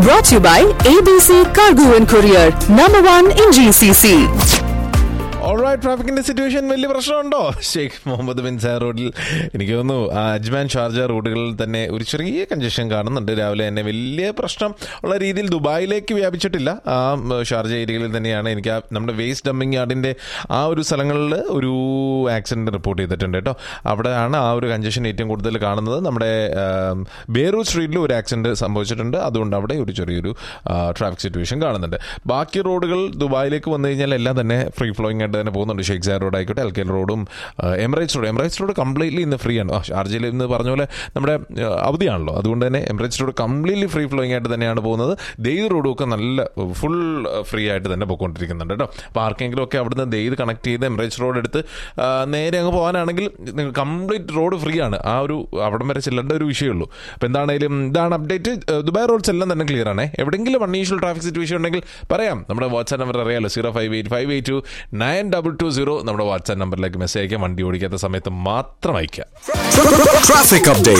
Brought to you by ABC Cargo and Courier, number one in GCC. Alright ട്രാഫിക്കിന്റെ situation വലിയ പ്രശ്നമുണ്ടോ Sheikh Muhammad bin sir റോഡിൽ എനിക്ക് തോന്നുന്നു ആ അജ്മാൻ ഷാർജ റൂട്ടുകളിൽ തന്നെ ഒരു ചെറിയ കഞ്ചഷൻ കാണുന്നുണ്ട് രാവിലെ തന്നെ വലിയ പ്രശ്നം ഉള്ള രീതിയിൽ ദുബായിലേക്ക് വ്യാപിച്ചിട്ടില്ല ആ ഉം, ഷാർജ ഏരിയകളിൽ തന്നെയാണ് എനിക്ക് ആ നമ്മുടെ വേസ്റ്റ് ഡംപിങ് യാർഡിന്റെ ആ ഒരു സ്ഥലങ്ങളിൽ ഒരു ആക്സിഡന്റ് റിപ്പോർട്ട് ചെയ്തിട്ടുണ്ട് കേട്ടോ അവിടെയാണ് ആ ഒരു കഞ്ചഷൻ ഏറ്റവും കൂടുതൽ കാണുന്നത് നമ്മുടെ ആം, ബേറൂർ സ്ട്രീറ്റിൽ ഒരു ആക്സിഡന്റ് സംഭവിച്ചിട്ടുണ്ട് അതുകൊണ്ട് അവിടെ ഒരു ചെറിയൊരു ട്രാഫിക് സിറ്റുവേഷൻ കാണുന്നുണ്ട് ബാക്കി റോഡുകൾ ദുബായിലേക്ക് വന്നു കഴിഞ്ഞാൽ എല്ലാം തന്നെ ഫ്രീ ഫ്ലോയിങ് ആയിട്ട് തന്നെ പോകുന്നുണ്ട് ഷെയ്ഖ് സാർ റോഡ് ആയിക്കോട്ടെ എൽ കെ റോഡും Emirates road Emirates road completely ഇന്ന് ഫ്രീ ആണ് ആ, ഷാർജയിൽ ഇന്ന് പറഞ്ഞ പോലെ നമ്മുടെ ആ, അവധിയാണല്ലോ അതുകൊണ്ട് തന്നെ Emirates road completely free flowing ആയിട്ട് തന്നെയാണ് പോകുന്നത് ദെയ്ത് റോഡും ഒക്കെ നല്ല ഫുൾ ഫ്രീ ആയിട്ട് തന്നെ പോയിക്കൊണ്ടിരിക്കുന്നുണ്ട് കേട്ടോ അപ്പോൾ ആർക്കെങ്കിലും ഒക്കെ അവിടുന്ന് ദെയ്ത് കണക്ട് ചെയ്ത് എമിറേറ്റ്സ് റോഡ് എടുത്ത് ആ, നേരെ അങ്ങ് പോകാനാണെങ്കിൽ നിങ്ങൾ കംപ്ലീറ്റ് റോഡ് ഫ്രീ ആണ് ആ ഒരു അവിടം വരെ ചെല്ലേണ്ട ഒരു വിഷയമുള്ളൂ അപ്പോൾ എന്താണെങ്കിലും ഇതാണ് അപ്ഡേറ്റ് ദുബായ് റോഡ്സ് എല്ലാം തന്നെ ക്ലിയർ ആണ് എവിടെയെങ്കിലും അൺയൂഷ്വൽ ട്രാഫിക് സിറ്റുവേഷൻ ഉണ്ടെങ്കിൽ പറയാം നമ്മുടെ വാട്സാപ്പ് നമ്പർ അറിയാലോ zero five eight five eight two nine double two zero നമ്മുടെ വാട്സാപ്പ് നമ്പറിലേക്ക് മെസ്സേജ് അയക്കാം വണ്ടി ഓടിക്കാത്ത സമയത്ത് മാത്രം അയക്കാം Traffic update.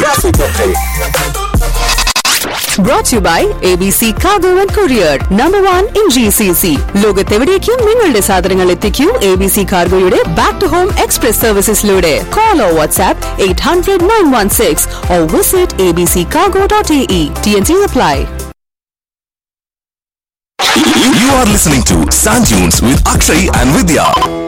Brought to you by ABC Cargo and Courier, number one in GCC. ലോകത്തെവിടേക്കും നിങ്ങളുടെ സാധനങ്ങൾ എത്തിക്കൂ എ ബി സി കാർഗോയുടെ ബാക്ക് ടു ഹോം എക്സ്പ്രസ് സർവീസസിലൂടെ call or WhatsApp eight hundred nine one six or visit A B C cargo dot A E T N C apply You are listening to Sand Dunes with Akshay and Vidya.